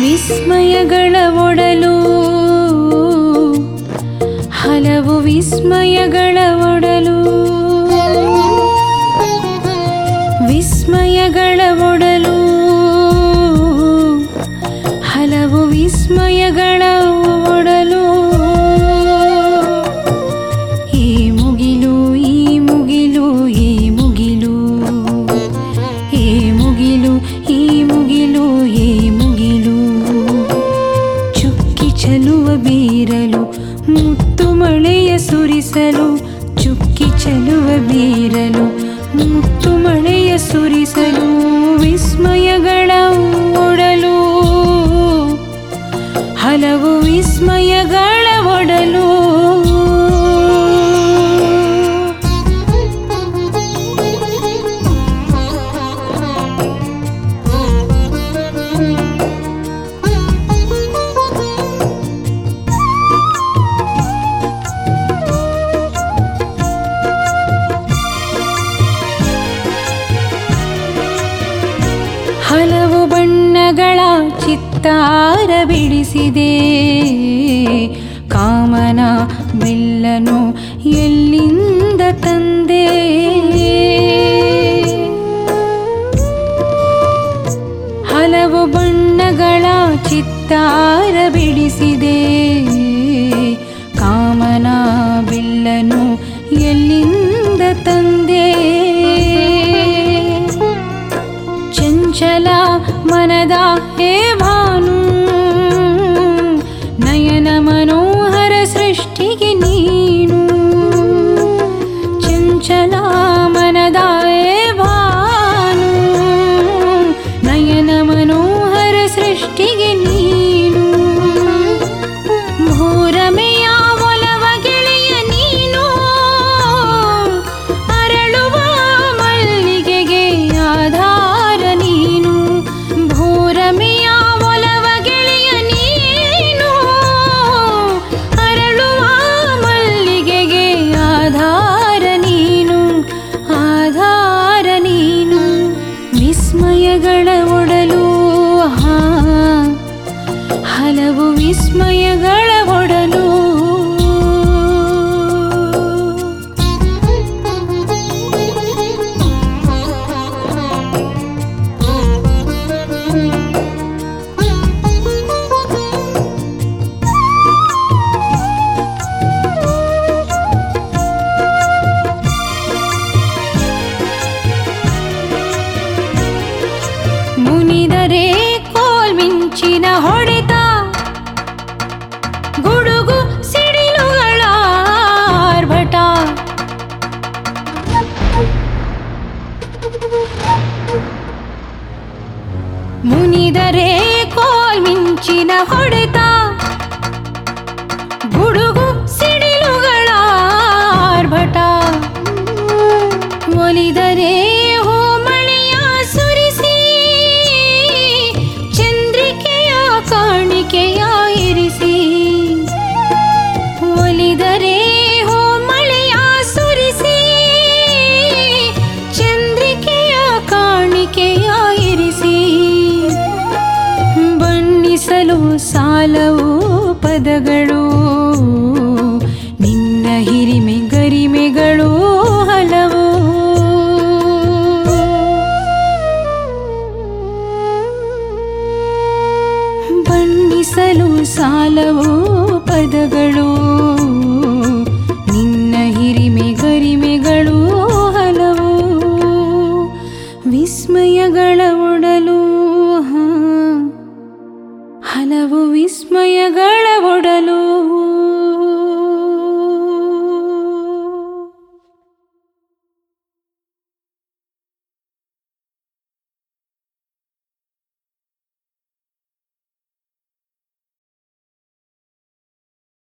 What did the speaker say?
ವಿಸ್ಮಯಗಳ ಒಡಲು ಹಲವು ವಿಸ್ಮಯಗಳ ಒಡಲು ವಿಸ್ಮಯಗಳ ಒಡಲು ಹಲವು ವಿಸ್ಮಯಗಳ ಒಡಲು ಈ ಮುಗಿಲು ಈ ಮುಗಿಲು ಈ ಮುಗಿಲು ಈ ಮುಗಿಲು ಈ ಮುಗಿಲು ಈ ಮುಗಿಲು ಚುಕ್ಕಿ ಚಲುವ ಬೀರಲು ಮುತ್ತು ಮಳೆಯ ಸುರಿಸಲು ಚುಕ್ಕಿ ಚಲುವ ಬೀರಲು ಮುತ್ತು ಮಳೆಯ ಸುರಿಸಲು ವಿಸ್ಮಯಗಳ ಒಡಲು ಹಲವು ವಿಸ್ಮಯಗಳ ಒಡಲು ಹಲವು ಬಣ್ಣಗಳ ಚಿತ್ತಾರ ಬಿಡಿಸಿದೆ ಕಾಮನ ಬಿಲ್ಲನು ಎಲ್ಲಿಂದ ತಂದೆ ಹಲವು ಬಣ್ಣಗಳ ಚಿತ್ತಾರ ಬಿಡಿಸಿದೆ ಕಾಮನ ಬಿಲ್ಲನು ಎಲ್ಲಿಂದ ತಂದೆ ಚಂಚಲ ಮನದ ಹೇ ಭಾನು ನಯನ ಮನೋಹರ ಸೃಷ್ಟಿಗೆ ನೀನು ಚಂಚಲ ಮನದ ಹೇ ಭಾನು ನಯನ ಮನೋಹರ ಸೃಷ್ಟಿಗೆ ನೀನು ಭೂರಮೆಯ ಒಲವ ಗೆಳೆಯ ನೀನು ಅರಳುವ ಮಲ್ಲಿಗೆಗೆ ಆಧಾರ ನೀನು ಭೂರಮೆಯ ಒಲವ ಗೆಳೆಯ ನೀನು ಅರಳುವ ಮಲ್ಲಿಗೆಗೆ ಆಧಾರ ನೀನು ಆಧಾರ ನೀನು ವಿಸ್ಮಯಗಳ ಒಡಲು ಹಾ ಹಲವು ವಿಸ್ಮಯಗಳ ಒಡಲು ಮುನಿದರೆ ಕೋಲ್ಮಿಂಚಿನ ಹೊಡೆತ ಗುಡುಗು ಸಿಡಿಲುಗಳ ಆರ್ಭಟ ಮುನಿದರೆ ಕೋಲ್ಮಿಂಚಿನ ಹೊಡೆತ ಗುಡುಗು ಸಿಡಿಲುಗಳ ಆರ್ಭಟ ಒಲಿದರೆ ಹೋಮಳೆಯ ಸುರಿಸಿ ಚಂದ್ರಿಕೆಯ ಕಾಣಿಕೆಯ ಇರಿಸಿ ಒಲಿದರೆ ಹೋಮಳೆಯ ಸುರಿಸಿ ಚಂದ್ರಿಕೆಯ ಕಾಣಿಕೆಯ ಇರಿಸಿ ಬಣ್ಣಿಸಲು ಸಾಲವು ಪದಗಳು ನಿನ್ನ ಹಿರಿಮೆ ಗರಿಮೆಗಳು ಹಲವು ಬಣ್ಣಿಸಲು ಸಾಲವು ಪದಗಳು ನಿನ್ನ ಹಿರಿಮೆ ಗರಿಮೆಗಳು ಹಲವು ವಿಸ್ಮಯಗಳ ಒಡಲು ಹಾ ಹಲವು ವಿಸ್ಮಯಗಳ ಒಡಲು